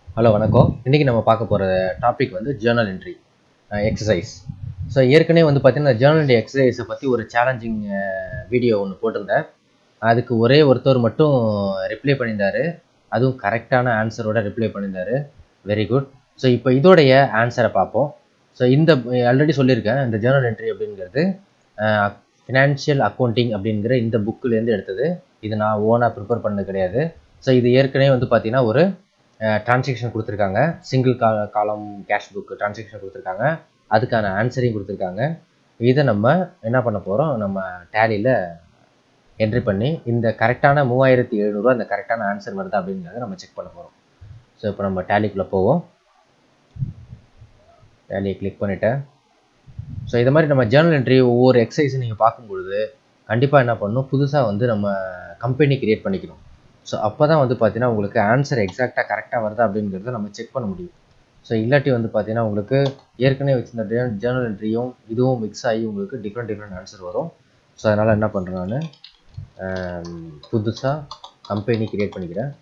Hello வணக்கம் இன்றைக்கி நம்ம பார்க்க போகிற டாபிக் வந்து ஜேர்னல் என்ட்ரி எக்ஸசைஸ் ஸோ ஏற்கனவே வந்து பார்த்தீங்கன்னா ஜேர்னல் என்ட்ரி எக்ஸசைஸை பற்றி ஒரு சேலஞ்சிங் வீடியோ ஒன்று போட்டிருந்தேன் அதுக்கு ஒரே ஒருத்தர் மட்டும் ரிப்ளை பண்ணியிருந்தாரு அதுவும் கரெக்டான ஆன்சரோட ரிப்ளை பண்ணியிருந்தாரு வெரி குட் ஸோ இப்போ இதோடைய ஆன்சரை பார்ப்போம் ஸோ இந்த ஆல்ரெடி சொல்லியிருக்கேன் இந்த ஜேர்னல் என்ட்ரி அப்படிங்கிறது ஃபினான்ஷியல் அக்கௌண்டிங் அப்படிங்கிற இந்த புக்கிலேருந்து எடுத்தது இது நான் ஓனாக ப்ரிப்பேர் பண்ணது கிடையாது ஸோ இது ஏற்கனவே வந்து பார்த்தீங்கன்னா ஒரு டிரான்சாக்ஷன் கொடுத்துருக்காங்க சிங்கிள் கா காலம் கேஷ் புக் டிரான்சாக்ஷன் கொடுத்துருக்காங்க அதுக்கான ஆன்சரையும் கொடுத்துருக்காங்க இதை நம்ம என்ன பண்ண போகிறோம் நம்ம டேலியில் என்ட்ரி பண்ணி இந்த கரெக்டான மூவாயிரத்தி எழுநூறுவா இந்த கரெக்டான ஆன்சர் வருதா அப்படிங்கிறத நம்ம செக் பண்ண போகிறோம் ஸோ இப்போ நம்ம டேலிக்குள்ளே போவோம் டேலியை கிளிக் பண்ணிவிட்டேன் ஸோ இது மாதிரி நம்ம ஜேர்னல் என்ட்ரி ஒவ்வொரு எக்ஸசைஸும் நீங்கள் பார்க்கும்பொழுது கண்டிப்பாக என்ன பண்ணணும் புதுசாக வந்து நம்ம கம்பெனி கிரியேட் பண்ணிக்கணும் ஸோ அப்போ தான் வந்து பார்த்தீங்கன்னா உங்களுக்கு ஆன்சர் எக்ஸாக்டாக கரெக்டாக வருதா அப்படிங்கிறத நம்ம செக் பண்ண முடியும் ஸோ இல்லாட்டி வந்து பார்த்தீங்கன்னா உங்களுக்கு ஏற்கனவே வச்சிருந்த ஜேர்னல் என்ட்ரியும் இதுவும் மிக்ஸ் ஆகி உங்களுக்கு டிஃப்ரெண்ட் டிஃப்ரெண்ட் ஆன்சர் வரும் ஸோ அதனால் என்ன பண்ணுறேன் நான் புதுசாக கம்பெனி கிரியேட் பண்ணிக்கிறேன்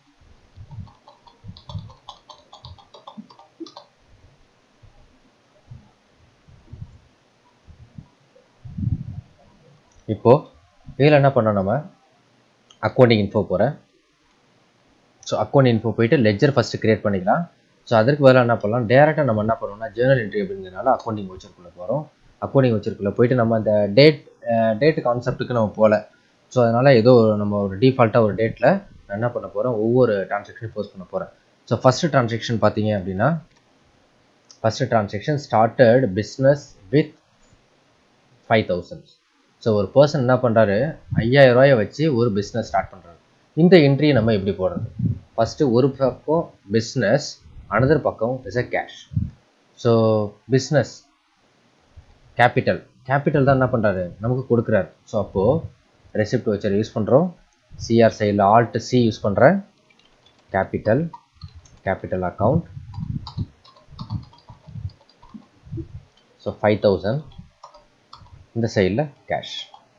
இப்போது இதில் என்ன பண்ணோம் நம்ம அக்கௌண்டிங் இன்ஃபோ போகிறேன் ஸோ அக்கௌண்ட் இன்ஃபோ போயிட்டு லெஜர் ஃபஸ்ட்டு கிரியேட் பண்ணிக்கலாம் ஸோ அதற்கு பதிலாக என்ன பண்ணலாம் டேரெக்டாக நம்ம என்ன பண்ணோம்னா ஜேர்னல் என்ட்ரி அப்படிங்கிறனால அக்கௌண்டிங் வச்சருக்குள்ளே போகிறோம் அக்கௌண்டிங் வச்சருக்குள்ளே போயிட்டு நம்ம அந்த டேட் டேட் கான்செப்ட்டுக்கு நம்ம போகல ஸோ அதனால் ஏதோ நம்ம ஒரு டிஃபால்ட்டாக ஒரு டேட்டில் நான் என்ன பண்ண போகிறேன் ஒவ்வொரு டிரான்சாக்ஷனையும் போஸ்ட் பண்ண போகிறேன் ஸோ ஃபஸ்ட்டு டிரான்சாக்ஷன் பார்த்தீங்க அப்படின்னா first transaction started business with five thousand so ஒரு பர்சன் என்ன பண்ணுறாரு ஐயாயிரம் ரூபாயை வச்சு ஒரு பிஸ்னஸ் ஸ்டார்ட் பண்ணுறாரு இந்த என்ட்ரியை நம்ம எப்படி போடுறது ஃபஸ்ட்டு ஒரு பக்கம் பிஸ்னஸ் அனதர் பக்கம் is a cash so business capital capital தான் என்ன பண்ணுறாரு நமக்கு கொடுக்குறாரு ஸோ அப்போது ரெசிப்ட் வச்சர் யூஸ் பண்ணுறோம் சிஆர் சைடில் ஆல்ட் சி யூஸ் பண்ணுறேன் capital capital account so five thousand இந்த சைடில் cash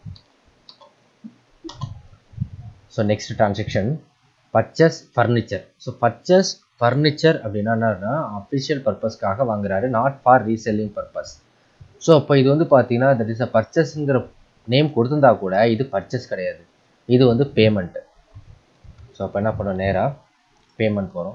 so next transaction purchase furniture so purchase furniture அப்படின்னா என்னன்னா அஃபிஷியல் பர்பஸ்க்காக வாங்குறாரு not for reselling purpose so அப்போ இது வந்து பார்த்தீங்கன்னா தட் இஸ் அ பர்ச்சஸ்ங்கிற நேம் கொடுத்துருந்தா கூட இது பர்ச்சஸ் கிடையாது இது வந்து பேமெண்ட்டு ஸோ அப்போ என்ன பண்ணோம் நேராக பேமெண்ட் போகிறோம்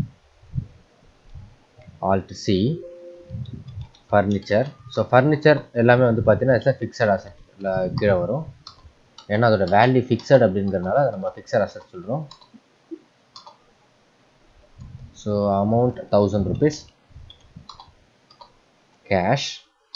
alt C furniture so furniture எல்லாமே வந்து பார்த்தீங்கன்னா இட்ஸ் ஃபிக்ஸட் அசெட்டில் கீழே வரும் ஏன்னா அதோட வேல்யூ ஃபிக்ஸட் அப்படிங்கிறதுனால அதை நம்ம ஃபிக்ஸட் அசெட் சொல்கிறோம் so amount thousand rupees cash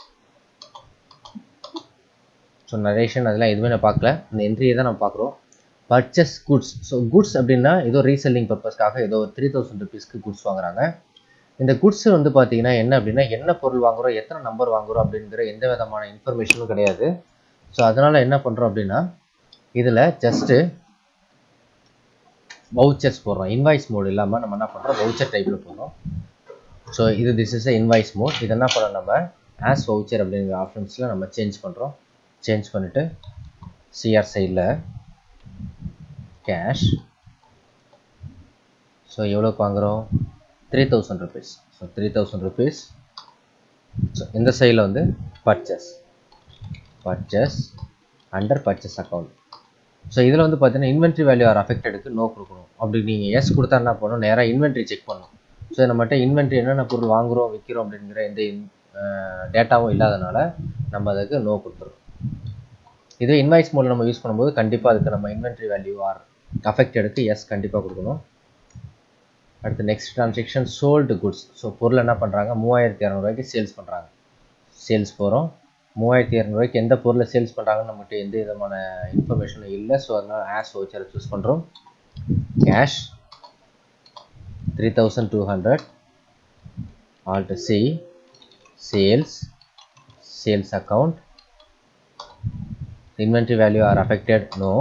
so narration அதெல்லாம் எதுவுமே நான் பார்க்கல இந்த என்ட்ரியை தான் நம்ம பார்க்குறோம் பர்ச்சஸ் குட்ஸ் ஸோ குட்ஸ் அப்படின்னா ஏதோ ரீசெல்லிங் பர்பஸ்க்காக ஏதோ த்ரீ தௌசண்ட் ருபீஸ்க்கு குட்ஸ் வாங்குறாங்க இந்த குட்ஸ் வந்து பார்த்தீங்கன்னா என்ன அப்படின்னா என்ன பொருள் வாங்குறோம் எத்தனை நம்பர் வாங்குறோம் அப்படிங்கிற எந்த விதமான இன்ஃபர்மேஷனும் கிடையாது ஸோ அதனால் என்ன பண்ணுறோம் அப்படின்னா இதில் ஜஸ்ட்டு வவுச்சர்ஸ் போடுறோம் இன்வாய்ஸ் மோட் இல்லாமல் நம்ம என்ன பண்ணுறோம் வவுச்சர் டைப்பில் போடுறோம் ஸோ இது திஸ் இஸ் இன்வாய்ஸ் மோட் இது என்ன பண்ணோம் நம்ம ஆஸ் வவுச்சர் அப்படிங்கிற ஆப்ஷன்ஸில் நம்ம சேஞ்ச் பண்ணுறோம் சேஞ்ச் பண்ணிவிட்டு சிஆர் சைடில் கேஷ் ஸோ எவ்வளோக்கு வாங்குகிறோம் three thousand rupees so three thousand rupees so இந்த சைடில் வந்து purchase purchase under purchase account so இதில் வந்து பார்த்தீங்கன்னா இன்வென்ட்ரி வேல்யூ ஆர் அஃபெக்டடுக்கு நோ கொடுக்கணும் அப்படி நீங்கள் எஸ் கொடுத்தா என்ன பண்ணணும் நேராக இன்வென்ட்ரி செக் பண்ணணும் ஸோ நம்மகிட்ட இன்வென்ட்ரி என்னென்ன பொருள் வாங்குகிறோம் விற்கிறோம் அப்படிங்கிற எந்த டேட்டாவும் இல்லாதனால நம்ம அதுக்கு நோ கொடுத்துருவோம் இதே இன்வாய்ஸ் மோடில் நம்ம யூஸ் பண்ணும்போது கண்டிப்பாக அதுக்கு நம்ம இன்வென்ட்ரி வேல்யூ ஆர் அஃபெக்டடுக்கு எஸ் கண்டிப்பாக கொடுக்கணும் அடுத்து next transaction sold goods so பொருள் என்ன பண்ணுறாங்க மூவாயிரத்தி இரநூறுவாய்க்கு சேல்ஸ் பண்ணுறாங்க சேல்ஸ் போகிறோம் மூவாயிரத்தி இரநூறுவாய்க்கு எந்த பொருளை சேல்ஸ் பண்ணுறாங்கன்னு நம்மகிட்ட எந்த விதமான இன்ஃபர்மேஷனும் இல்லை ஸோ அதனால் ஆஸ் வவுச்சரை சூஸ் பண்ணுறோம் cash three thousand two hundred alt C sales sales account inventory value are affected no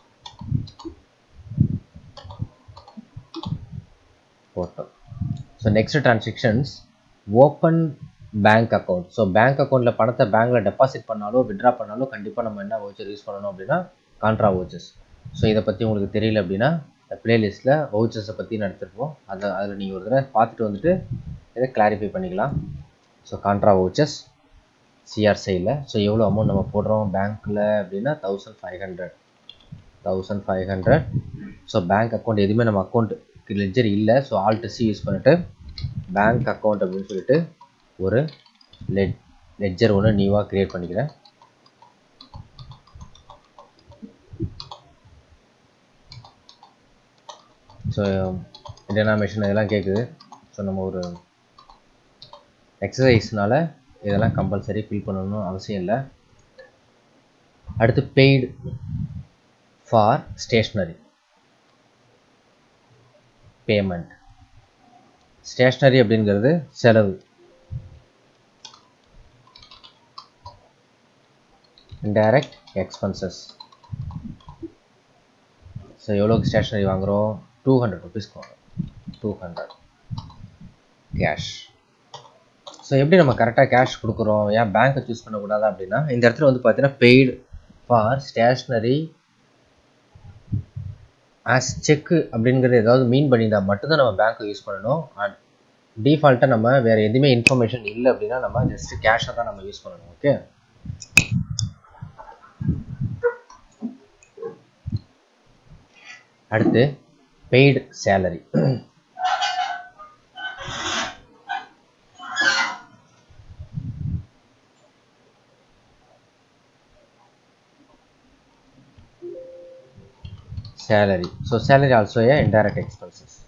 photo so next transactions open bank account so bank அக்கௌண்ட்டில் பணத்தை பேங்க்கில் டெபாசிட் பண்ணாலோ விட்ரா பண்ணாலோ கண்டிப்பாக நம்ம என்ன வவுச்சர் யூஸ் பண்ணணும் அப்படின்னா கான்ட்ரா வவுச்சர்ஸ் ஸோ இதை பற்றி உங்களுக்கு தெரியல அப்படின்னா பிளேலிஸ்ட்டில் வவுச்சர்ஸை பற்றி நடத்திருப்போம் அதை அதில் நீங்கள் ஒரு தடவை பார்த்துட்டு வந்துட்டு இதை கிளாரிஃபை பண்ணிக்கலாம் ஸோ கான்ட்ரா வவுச்சர்ஸ் சிஆர் சைடில் ஸோ எவ்வளோ அமௌண்ட் நம்ம போடுறோம் பேங்க்கில் அப்படின்னா thousand five hundred thousand five hundred so bank account எதுவுமே நம்ம அக்கௌண்ட்டுக்கு லெஜர் இல்லை ஸோ ஆல்ட்டு சி யூஸ் பண்ணிவிட்டு பேங்க் அக்கௌண்ட் அப்படின்னு சொல்லிட்டு ஒரு லெட் லெட்ஜர் ஒன்று நியூவாக க்ரியேட் பண்ணிக்கிறேன் ஸோ டெனாமேஷன் இதெல்லாம் கேட்குது ஸோ நம்ம ஒரு எக்ஸசைஸ்னால இதெல்லாம் கம்பல்சரி ஃபில் பண்ணணும்னு அவசியம் இல்லை அடுத்து paid for stationery payment stationery அப்படிங்கிறது செலவு இன்டைரக்ட் எக்ஸ்பென்சஸ் ஸோ எவ்வளோக்கு ஸ்டேஷ்னரி வாங்குகிறோம் டூ ஹண்ட்ரட் ருபீஸ்க்கு வாங்குறோம் டூ ஹண்ட்ரட் கேஷ் ஸோ எப்படி நம்ம கரெக்டாக கேஷ் கொடுக்குறோம் ஏன் பேங்க்கை சூஸ் பண்ணக்கூடாது அப்படின்னா இந்த இடத்துல வந்து பார்த்தீங்கன்னா paid for stationery as cheque அப்படிங்கிறது ஏதாவது மீன் பண்ணியிருந்தால் மட்டும்தான் நம்ம பேங்க்கை யூஸ் பண்ணணும் அண்ட் டிஃபால்ட்டாக நம்ம வேறு எதுவுமே இன்ஃபர்மேஷன் இல்லை அப்படின்னா நம்ம ஜஸ்ட் கேஷை தான் நம்ம யூஸ் பண்ணணும் ஓகே அடுத்து paid salary salary so salary also a indirect expenses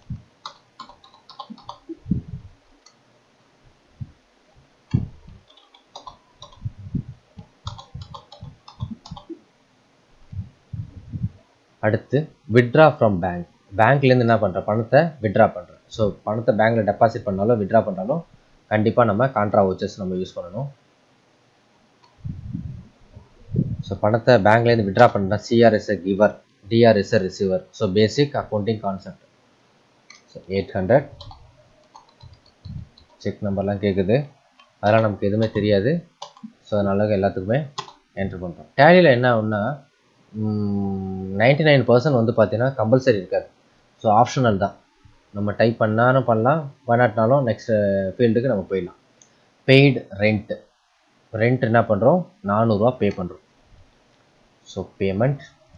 அடுத்து விட்ரா ஃப்ரம் பேங்க் பேங்க்லேருந்து என்ன பண்ணுறேன் பணத்தை விட்ரா பண்ணுறேன் ஸோ பணத்தை பேங்க்கில் டெபாசிட் பண்ணாலும் விட்ரா பண்ணாலும் கண்டிப்பாக நம்ம கான்ட்ரா வச்சஸ் நம்ம யூஸ் பண்ணணும் ஸோ பணத்தை பேங்க்லேருந்து விட்ரா பண்ணுறேன் CR is giver DR is a receiver. So basic accounting concept. So 800 cheque நம்பர்லாம் கேட்குது அதெல்லாம் நமக்கு எதுவுமே தெரியாது ஸோ அதனால எல்லாத்துக்குமே என்ட்ரு பண்ணுறோம் டேலியில் என்ன ஒன்றா நைன்டி நைன் பர்சன்ட் வந்து பார்த்தீங்கன்னா கம்பல்சரி இருக்காது ஸோ ஆப்ஷனல் தான் நம்ம டைப் பண்ணாலும் பண்ணலாம் பண்ணாட்டினாலும் நெக்ஸ்ட் ஃபீல்டுக்கு நம்ம போயிடலாம் பெய்டு ரெண்ட் ரெண்ட் என்ன பண்ணுறோம் நானூறுரூவா பே பண்ணுறோம் so payment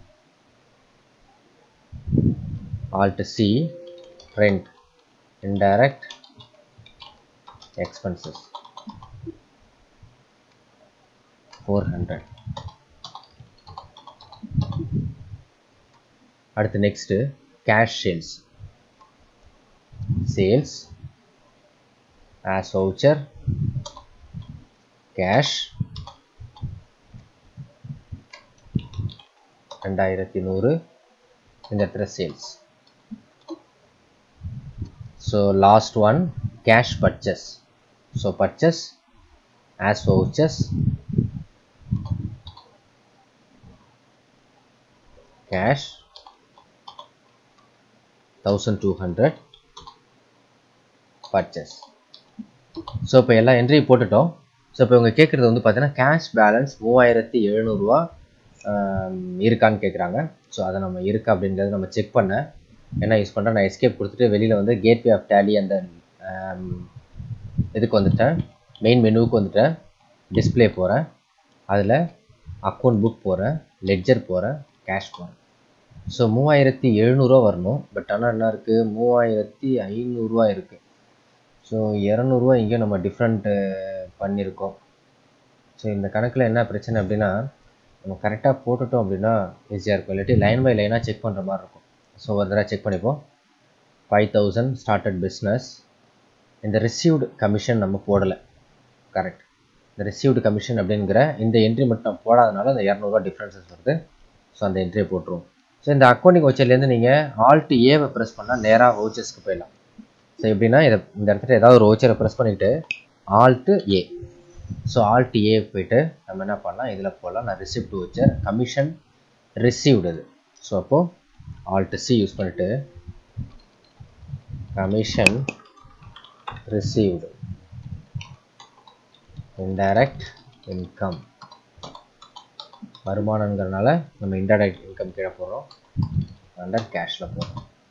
alt C rent indirect expenses 400 அடுத்து next cash sales sales as voucher cash ரெண்டாயிரத்தி நூறு இந்த இடத்துல sales so last one cash purchase so purchase as vouchers cash thousand two hundred purchase so இப்போ எல்லா entry போட்டுட்டோம் so இப்போ இவங்க கேட்குறது வந்து பார்த்தீங்கன்னா கேஷ் பேலன்ஸ் மூவாயிரத்தி எழுநூறுவா இருக்கான்னு கேட்குறாங்க ஸோ அதை நம்ம இருக்கா அப்படின்றத நம்ம செக் பண்ண என்ன யூஸ் பண்ணுறேன் நான் எஸ்கேப் கொடுத்துட்டு வெளியில் வந்து கேட்வே ஆஃப் டேலி அந்த இதுக்கு வந்துட்டேன் மெயின் மெனுவுக்கு வந்துட்டேன் டிஸ்பிளே போகிறேன் அதில் அக்கௌண்ட் புக் போகிறேன் லெட்ஜர் போகிறேன் கேஷ் போகிறேன் ஸோ மூவாயிரத்தி எழுநூறுவா வரணும் பட் ஆனால் என்ன இருக்குது மூவாயிரத்தி ஐநூறுரூவா இருக்குது ஸோ இரநூறுவா இங்கேயும் நம்ம டிஃப்ரெண்ட்டு பண்ணியிருக்கோம் ஸோ இந்த கணக்கில் என்ன பிரச்சனை அப்படின்னா நம்ம கரெக்டாக போட்டுட்டோம் அப்படின்னா ஈஸியாக இருக்கும் இல்லாட்டி லைன் பை லைனாக செக் பண்ணுற மாதிரி இருக்கும் ஸோ ஒரு தடவை செக் பண்ணிப்போம் ஃபைவ் தௌசண்ட் ஸ்டார்டட் பிஸ்னஸ் இந்த ரிசீவ்டு கமிஷன் நம்ம போடலை கரெக்ட் இந்த ரிசீவ்டு கமிஷன் அப்படிங்கிற இந்த என்ட்ரி மட்டும் நம்ம போடாதனால அந்த இரநூறுவா டிஃப்ரென்சஸ் வருது ஸோ அந்த என்ட்ரியை போட்டுருவோம் ஸோ இந்த அக்கௌண்டிங் வச்சர்லேருந்து நீங்கள் ஆல்ட் ஏவை ப்ரெஸ் பண்ணால் நேராக வவுச்சர்ஸ்க்கு போயிடலாம் ஸோ எப்படின்னா இதை இந்த இடத்துல ஏதாவது ஒரு வவுச்சரை ப்ரெஸ் பண்ணிவிட்டு alt A so alt A போயிட்டு நம்ம என்ன பண்ணலாம் இதில் போகலாம் நான் ரிசிப்ட் வச்சர் கமிஷன் ரிசீவ்டு அது ஸோ அப்போது ஆல்ட் சி யூஸ் பண்ணிவிட்டு கமிஷன் ரிசீவ்டு இன்டைரக்ட் இன்கம் வருமானங்கிறனால நம்ம இன்டைரக்ட் இன்கம் கீழே போகிறோம் அண்டர் கேஷில் போகிறோம்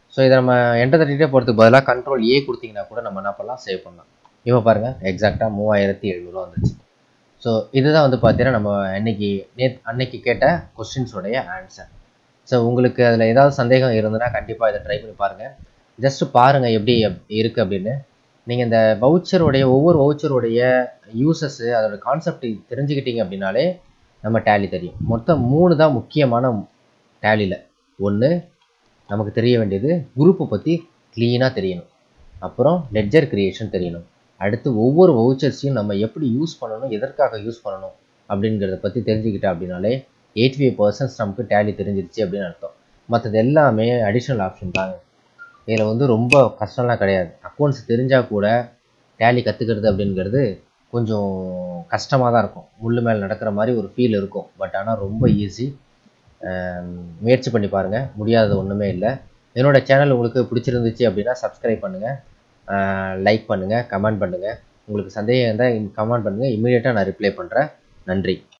ஸோ இதை நம்ம என்டர் தட்டிகிட்டே போகிறதுக்கு பதிலாக கண்ட்ரோல் ஏ கொடுத்தீங்கன்னா கூட நம்ம என்ன பண்ணலாம் சேவ் பண்ணலாம் இப்போ பாருங்கள் எக்ஸாக்டாக மூவாயிரத்தி எழுநூறுவா வந்துச்சு ஸோ இதுதான் வந்து பார்த்தீங்கன்னா நம்ம அன்னைக்கு நேத் அன்னைக்கு கேட்ட கொஸ்டின்ஸோடைய ஆன்சர் ஸோ உங்களுக்கு அதில் ஏதாவது சந்தேகம் இருந்ததுன்னா கண்டிப்பாக இதை ட்ரை பண்ணி பாருங்கள் ஜஸ்ட் பாருங்கள் எப்படி இருக்குது அப்படின்னு நீங்கள் இந்த வவுச்சருடைய ஒவ்வொரு வவுச்சருடைய யூசஸ்ஸு அதோட கான்செப்ட் தெரிஞ்சுக்கிட்டீங்க அப்படின்னாலே நம்ம டேலி தெரியும் மொத்தம் மூணு தான் முக்கியமான டேலியில் ஒன்று நமக்கு தெரிய வேண்டியது குரூப்பை பற்றி க்ளீனாக தெரியணும் அப்புறம் லெட்ஜர் கிரியேஷன் தெரியணும் அடுத்து ஒவ்வொரு வவுச்சர்ஸையும் நம்ம எப்படி யூஸ் பண்ணணும் எதற்காக யூஸ் பண்ணணும் அப்படிங்கிறத பற்றி தெரிஞ்சுக்கிட்டேன் அப்படின்னாலே எயிட்டி ஃபைவ் பர்சன்ட்ஸ் நமக்கு டேலி தெரிஞ்சிருச்சு அப்படின்னு அர்த்தம் மற்றது எல்லாமே அடிஷ்னல் ஆப்ஷன் தாங்க இதில் வந்து ரொம்ப கஷ்டம்லாம் கிடையாது அக்கௌண்ட்ஸ் தெரிஞ்சால் கூட டேலி கற்றுக்கிறது அப்படிங்கிறது கொஞ்சம் கஷ்டமாக தான் இருக்கும் முள்ளு மேலே நடக்கிற மாதிரி ஒரு ஃபீல் இருக்கும் பட் ஆனால் ரொம்ப ஈஸி முயற்சி பண்ணி பாருங்கள் முடியாதது ஒன்றுமே இல்லை என்னோடய சேனல் உங்களுக்கு பிடிச்சிருந்துச்சு அப்படின்னா சப்ஸ்கிரைப் பண்ணுங்கள் லைக் பண்ணுங்கள் கமெண்ட் பண்ணுங்கள் உங்களுக்கு சந்தேகம் இருந்தால் கமெண்ட் பண்ணுங்கள் இமீடியட்டாக நான் ரிப்ளை பண்ணுறேன் நன்றி